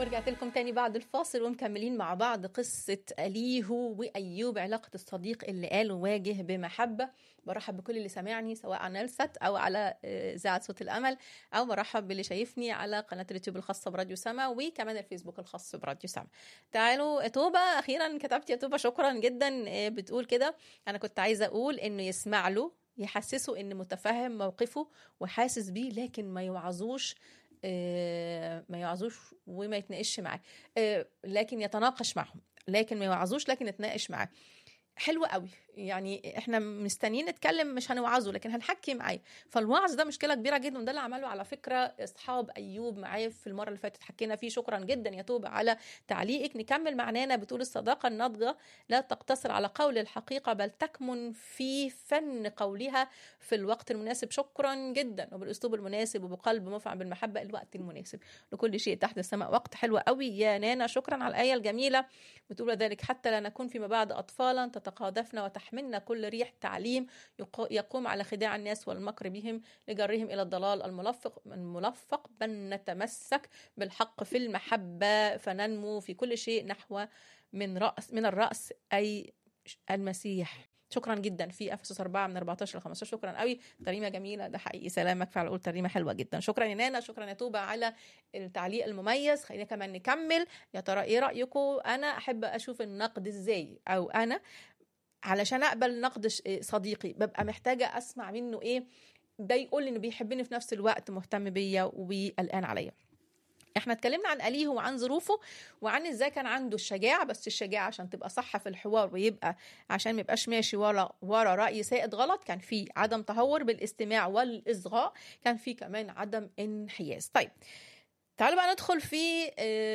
ورجعت لكم تاني بعد الفاصل ومكملين مع بعض قصة أليهو وأيوب علاقة الصديق اللي قال واجه بمحبة برحب بكل اللي سامعني سواء على نلسات أو على إذاعة صوت الأمل أو برحب باللي شايفني على قناة اليوتيوب الخاصة براديو سما وكمان الفيسبوك الخاص براديو سما تعالوا توبة أخيرا كتبت يا توبة شكرا جدا بتقول كده أنا كنت عايزة أقول إنه يسمع له يحسسه إن متفهم موقفه وحاسس بيه لكن ما يوعظوش ما يوعظوش وما يتناقش معاه لكن يتناقش معهم لكن ما يوعظوش لكن يتناقش معاه حلو قوي يعني احنا مستنيين نتكلم مش هنوعظه لكن هنحكي معاه فالوعظ ده مشكله كبيره جدا وده اللي عمله على فكره اصحاب ايوب معايا في المره اللي فاتت حكينا فيه شكرا جدا يا توبه على تعليقك نكمل معنانا بتقول الصداقه الناضجه لا تقتصر على قول الحقيقه بل تكمن في فن قولها في الوقت المناسب شكرا جدا وبالاسلوب المناسب وبقلب مفعم بالمحبه الوقت المناسب لكل شيء تحت السماء وقت حلو قوي يا نانا شكرا على الايه الجميله بتقول ذلك حتى لا نكون فيما بعد اطفالا تتقاذفنا وتحملنا كل ريح تعليم يقوم على خداع الناس والمكر بهم لجرهم الى الضلال الملفق الملفق بل نتمسك بالحق في المحبه فننمو في كل شيء نحو من راس من الراس اي المسيح شكرا جدا في افسس 4 من 14 ل 15 شكرا قوي تريمه جميله ده حقيقي سلامك فعلا قلت تريمه حلوه جدا شكرا يا نانا شكرا يا توبه على التعليق المميز خلينا كمان نكمل يا ترى ايه رايكم انا احب اشوف النقد ازاي او انا علشان اقبل نقد صديقي ببقى محتاجه اسمع منه ايه ده يقول لي انه بيحبني في نفس الوقت مهتم بيا وقلقان عليا احنا اتكلمنا عن أليه وعن ظروفه وعن ازاي كان عنده الشجاعة بس الشجاعة عشان تبقى صح في الحوار ويبقى عشان ما يبقاش ماشي ورا ورا رأي سائد غلط كان في عدم تهور بالاستماع والإصغاء كان في كمان عدم انحياز طيب تعالوا بقى ندخل في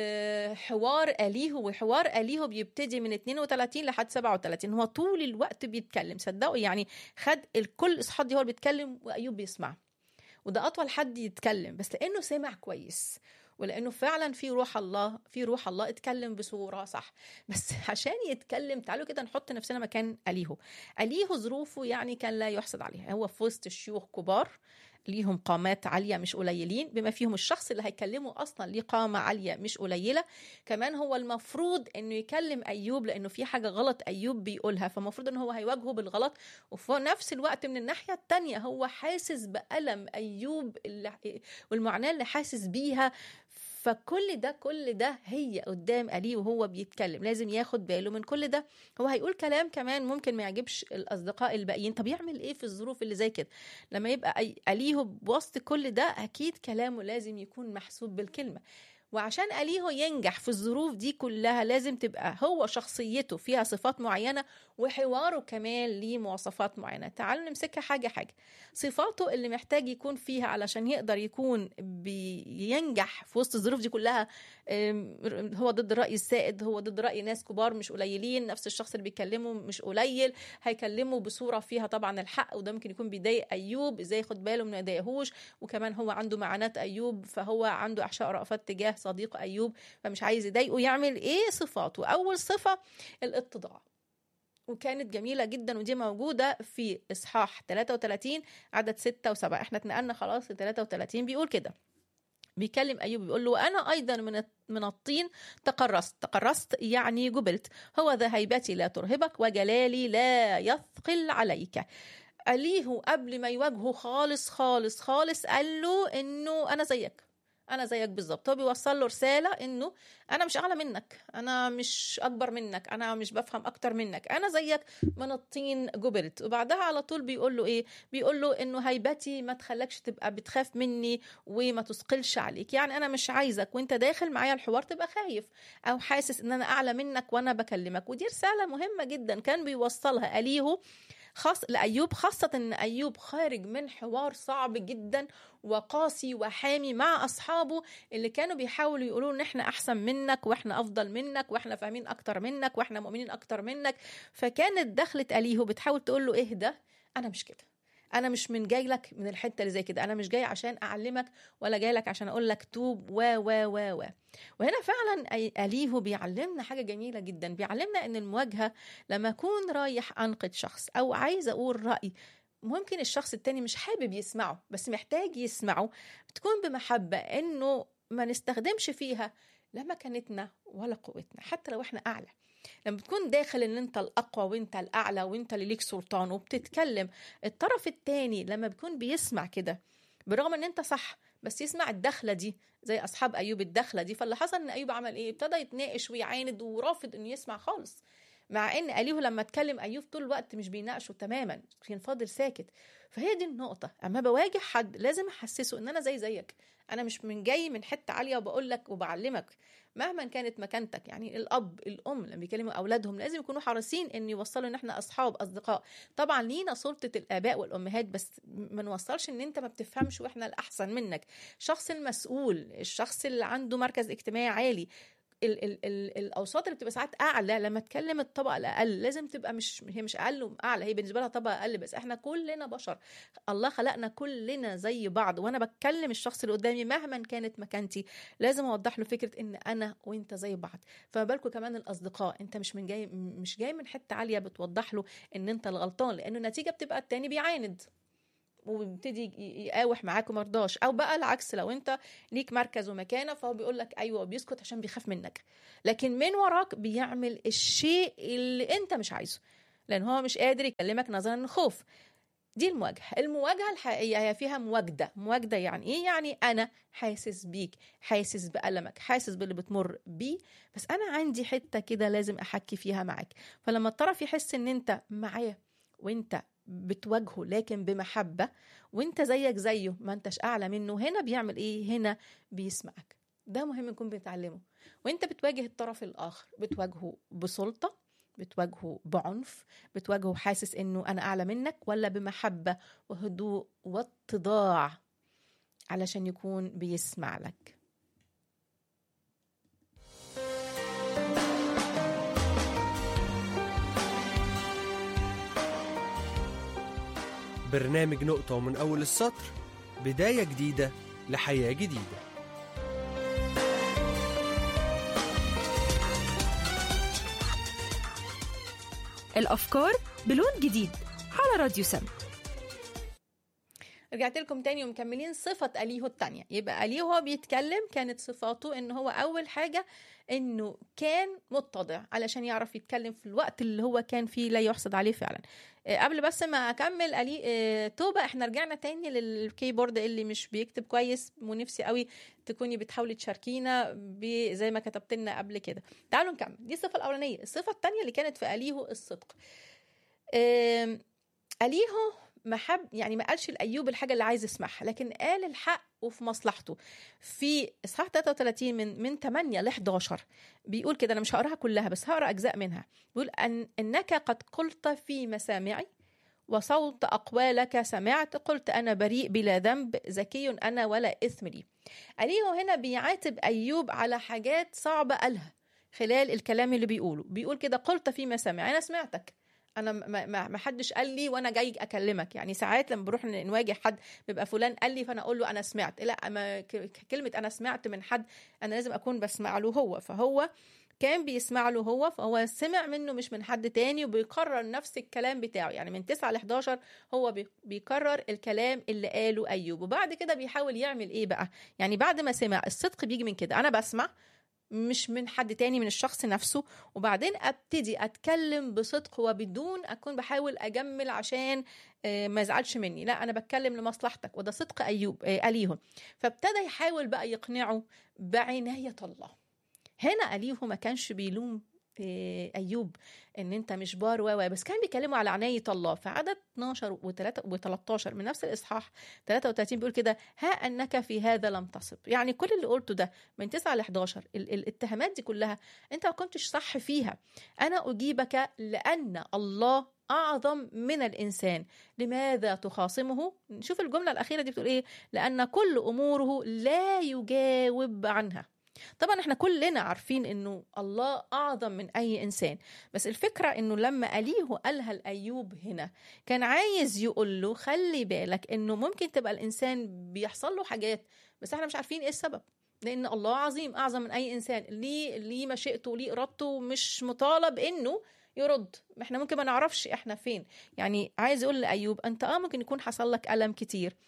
حوار أليهو وحوار أليهو بيبتدي من 32 لحد 37 هو طول الوقت بيتكلم صدقوا يعني خد الكل إصحاب دي هو بيتكلم وأيوب بيسمع وده أطول حد يتكلم بس لأنه سمع كويس ولانه فعلا في روح الله في روح الله اتكلم بصوره صح بس عشان يتكلم تعالوا كده نحط نفسنا مكان اليهو اليهو ظروفه يعني كان لا يحسد عليها هو في وسط الشيوخ كبار ليهم قامات عاليه مش قليلين بما فيهم الشخص اللي هيكلمه اصلا ليه قامه عاليه مش قليله كمان هو المفروض انه يكلم ايوب لانه في حاجه غلط ايوب بيقولها فالمفروض ان هو هيواجهه بالغلط وفي نفس الوقت من الناحيه الثانيه هو حاسس بالم ايوب اللي والمعاناه اللي حاسس بيها فكل ده كل ده هي قدام أليه وهو بيتكلم لازم ياخد باله من كل ده هو هيقول كلام كمان ممكن ما يعجبش الأصدقاء الباقيين طب يعمل إيه في الظروف اللي زي كده لما يبقى أليه بوسط كل ده أكيد كلامه لازم يكون محسوب بالكلمة وعشان أليهو ينجح في الظروف دي كلها لازم تبقى هو شخصيته فيها صفات معينة وحواره كمان ليه مواصفات معينة تعالوا نمسكها حاجة حاجة صفاته اللي محتاج يكون فيها علشان يقدر يكون بينجح في وسط الظروف دي كلها هو ضد الرأي السائد هو ضد رأي ناس كبار مش قليلين نفس الشخص اللي بيكلمه مش قليل هيكلمه بصورة فيها طبعا الحق وده ممكن يكون بيضايق أيوب ازاي ياخد باله ما يضايقهوش وكمان هو عنده معاناة أيوب فهو عنده أحشاء رأفات تجاه صديق أيوب فمش عايز يضايقه يعمل إيه صفاته أول صفة الاتضاع وكانت جميله جدا ودي موجوده في اصحاح 33 عدد 6 و7 احنا اتنقلنا خلاص ل 33 بيقول كده بيكلم ايوب بيقول له انا ايضا من من الطين تقرصت تقرصت يعني جبلت هو ذا هيبتي لا ترهبك وجلالي لا يثقل عليك أليه قبل ما يواجهه خالص خالص خالص قال له انه انا زيك انا زيك بالظبط هو بيوصل له رساله انه انا مش اعلى منك انا مش اكبر منك انا مش بفهم اكتر منك انا زيك من الطين جبلت وبعدها على طول بيقول له ايه بيقول له انه هيبتي ما تخلكش تبقى بتخاف مني وما تثقلش عليك يعني انا مش عايزك وانت داخل معايا الحوار تبقى خايف او حاسس ان انا اعلى منك وانا بكلمك ودي رساله مهمه جدا كان بيوصلها اليهو خاص لأيوب خاصة أن أيوب خارج من حوار صعب جدا وقاسي وحامي مع أصحابه اللي كانوا بيحاولوا يقولوا إن إحنا أحسن منك وإحنا أفضل منك وإحنا فاهمين أكتر منك وإحنا مؤمنين أكتر منك فكانت دخلت أليهو بتحاول تقول له إهدى أنا مش كده انا مش من جاي لك من الحته اللي زي كده انا مش جاي عشان اعلمك ولا جاي لك عشان اقول لك توب و و و و وهنا فعلا اليهو بيعلمنا حاجه جميله جدا بيعلمنا ان المواجهه لما اكون رايح انقد شخص او عايز اقول راي ممكن الشخص التاني مش حابب يسمعه بس محتاج يسمعه بتكون بمحبه انه ما نستخدمش فيها لا مكانتنا ولا قوتنا حتى لو احنا اعلى لما بتكون داخل ان انت الاقوى وانت الاعلى وانت اللي ليك سلطان وبتتكلم الطرف التاني لما بيكون بيسمع كده برغم ان انت صح بس يسمع الدخله دي زي اصحاب ايوب الدخله دي فاللي حصل ان ايوب عمل ايه ابتدى يتناقش ويعاند ورافض انه يسمع خالص مع ان اليه لما اتكلم ايوب طول الوقت مش بيناقشه تماما كان فاضل ساكت فهي دي النقطه اما بواجه حد لازم احسسه ان انا زي زيك انا مش من جاي من حته عاليه وبقول لك وبعلمك مهما كانت مكانتك يعني الاب الام لما بيكلموا اولادهم لازم يكونوا حريصين ان يوصلوا ان احنا اصحاب اصدقاء طبعا لينا سلطه الاباء والامهات بس ما نوصلش ان انت ما بتفهمش واحنا الاحسن منك الشخص المسؤول الشخص اللي عنده مركز اجتماعي عالي ال ال ال الاوساط اللي بتبقى ساعات اعلى لما تكلم الطبقه الاقل لازم تبقى مش هي مش اقل واعلى هي بالنسبه لها طبقه اقل بس احنا كلنا بشر الله خلقنا كلنا زي بعض وانا بتكلم الشخص اللي قدامي مهما كانت مكانتي لازم اوضح له فكره ان انا وانت زي بعض فما بالكم كمان الاصدقاء انت مش من جاي مش جاي من حته عاليه بتوضح له ان انت الغلطان لانه النتيجه بتبقى التاني بيعاند وبيبتدي يقاوح معاك ومرضاش او بقى العكس لو انت ليك مركز ومكانه فهو بيقول لك ايوه وبيسكت عشان بيخاف منك لكن من وراك بيعمل الشيء اللي انت مش عايزه لان هو مش قادر يكلمك نظرا للخوف دي المواجهة المواجهة الحقيقية هي فيها مواجدة مواجدة يعني ايه يعني انا حاسس بيك حاسس بألمك حاسس باللي بتمر بيه بس انا عندي حتة كده لازم احكي فيها معاك فلما الطرف يحس ان انت معاه وانت بتواجهه لكن بمحبة وانت زيك زيه ما انتش اعلى منه هنا بيعمل ايه هنا بيسمعك ده مهم نكون بنتعلمه وانت بتواجه الطرف الاخر بتواجهه بسلطة بتواجهه بعنف بتواجهه حاسس انه انا اعلى منك ولا بمحبة وهدوء واتضاع علشان يكون بيسمع لك برنامج نقطة ومن أول السطر بداية جديدة لحياة جديدة الأفكار بلون جديد على راديو سم رجعت لكم تاني ومكملين صفة أليهو التانية يبقى أليهو هو بيتكلم كانت صفاته إن هو أول حاجة إنه كان متضع علشان يعرف يتكلم في الوقت اللي هو كان فيه لا يحسد عليه فعلا قبل بس ما أكمل ألي توبة إحنا رجعنا تاني للكيبورد اللي مش بيكتب كويس ونفسي قوي تكوني بتحاولي تشاركينا زي ما كتبت لنا قبل كده تعالوا نكمل دي الصفة الأولانية الصفة التانية اللي كانت في أليهو الصدق أليهو ما حب يعني ما قالش لايوب الحاجه اللي عايز يسمعها لكن قال الحق وفي مصلحته في اصحاح 33 من من 8 ل 11 بيقول كده انا مش هقراها كلها بس هقرا اجزاء منها بيقول ان انك قد قلت في مسامعي وصوت اقوالك سمعت قلت انا بريء بلا ذنب ذكي انا ولا اثم لي اليه هنا بيعاتب ايوب على حاجات صعبه قالها خلال الكلام اللي بيقوله بيقول كده قلت في مسامعي انا سمعتك انا ما ما حدش قال لي وانا جاي اكلمك يعني ساعات لما بروح نواجه حد بيبقى فلان قال لي فانا اقول له انا سمعت لا ما كلمه انا سمعت من حد انا لازم اكون بسمع له هو فهو كان بيسمع له هو فهو سمع منه مش من حد تاني وبيكرر نفس الكلام بتاعه يعني من 9 ل 11 هو بيكرر الكلام اللي قاله ايوب وبعد كده بيحاول يعمل ايه بقى يعني بعد ما سمع الصدق بيجي من كده انا بسمع مش من حد تاني من الشخص نفسه وبعدين ابتدي اتكلم بصدق وبدون اكون بحاول اجمل عشان ما يزعلش مني لا انا بتكلم لمصلحتك وده صدق ايوب اليهم فابتدى يحاول بقى يقنعه بعنايه الله هنا اليه ما كانش بيلوم ايوب ان انت مش بار و بس كان بيكلموا على عنايه الله في عدد 12 و13 من نفس الاصحاح 33 بيقول كده ها انك في هذا لم تصب يعني كل اللي قلته ده من 9 ل 11 الاتهامات دي كلها انت ما كنتش صح فيها انا اجيبك لان الله اعظم من الانسان لماذا تخاصمه نشوف الجمله الاخيره دي بتقول ايه لان كل اموره لا يجاوب عنها طبعا احنا كلنا عارفين انه الله اعظم من اي انسان بس الفكره انه لما اليه قالها لايوب هنا كان عايز يقول له خلي بالك انه ممكن تبقى الانسان بيحصل له حاجات بس احنا مش عارفين ايه السبب لان الله عظيم اعظم من اي انسان ليه ليه مشيئته ليه ارادته مش مطالب انه يرد احنا ممكن ما نعرفش احنا فين يعني عايز يقول لايوب انت اه ممكن يكون حصل لك الم كتير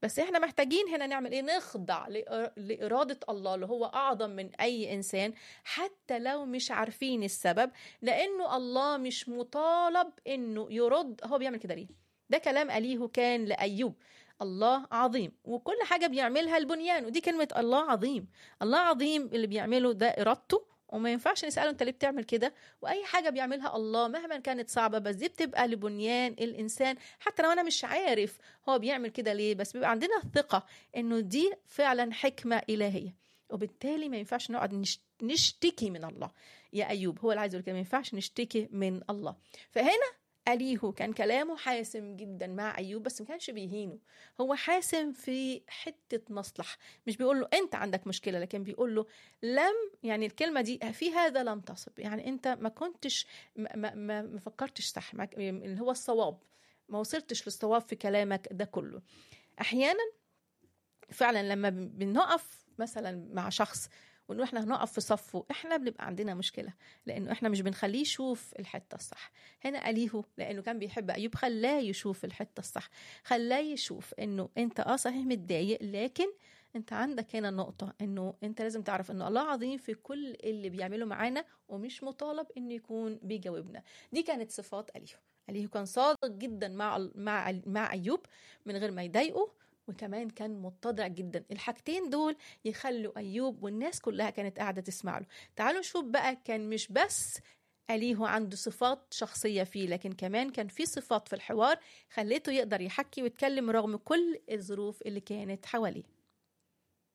بس احنا محتاجين هنا نعمل ايه نخضع لإر- لإرادة الله اللي هو أعظم من أي إنسان حتى لو مش عارفين السبب لأنه الله مش مطالب إنه يرد هو بيعمل كده ليه ده كلام أليه كان لأيوب الله عظيم وكل حاجة بيعملها البنيان ودي كلمة الله عظيم الله عظيم اللي بيعمله ده إرادته وما ينفعش نسأله أنت ليه بتعمل كده وأي حاجة بيعملها الله مهما كانت صعبة بس دي بتبقى لبنيان الإنسان حتى لو أنا مش عارف هو بيعمل كده ليه بس بيبقى عندنا الثقة إنه دي فعلا حكمة إلهية وبالتالي ما ينفعش نقعد نش- نشتكي من الله يا أيوب هو اللي عايز يقول كده ما ينفعش نشتكي من الله فهنا أليهو كان كلامه حاسم جدا مع أيوب بس ما كانش بيهينه هو حاسم في حتة مصلحة مش بيقول له أنت عندك مشكلة لكن بيقول له لم يعني الكلمة دي في هذا لم تصب يعني أنت ما كنتش ما, ما, ما, ما فكرتش صح ما- اللي هو الصواب ما وصلتش للصواب في كلامك ده كله أحيانا فعلا لما بن- بنقف مثلا مع شخص ونقول احنا هنقف في صفه احنا بنبقى عندنا مشكله لانه احنا مش بنخليه يشوف الحته الصح هنا اليهو لانه كان بيحب ايوب خلاه يشوف الحته الصح خلاه يشوف انه انت اه صحيح متضايق لكن انت عندك هنا نقطة انه انت لازم تعرف انه الله عظيم في كل اللي بيعمله معانا ومش مطالب انه يكون بيجاوبنا دي كانت صفات اليهو اليهو كان صادق جدا مع مع مع ايوب من غير ما يضايقه وكمان كان متضع جدا الحاجتين دول يخلوا ايوب والناس كلها كانت قاعده تسمع له تعالوا نشوف بقى كان مش بس أليه عنده صفات شخصية فيه لكن كمان كان في صفات في الحوار خليته يقدر يحكي ويتكلم رغم كل الظروف اللي كانت حواليه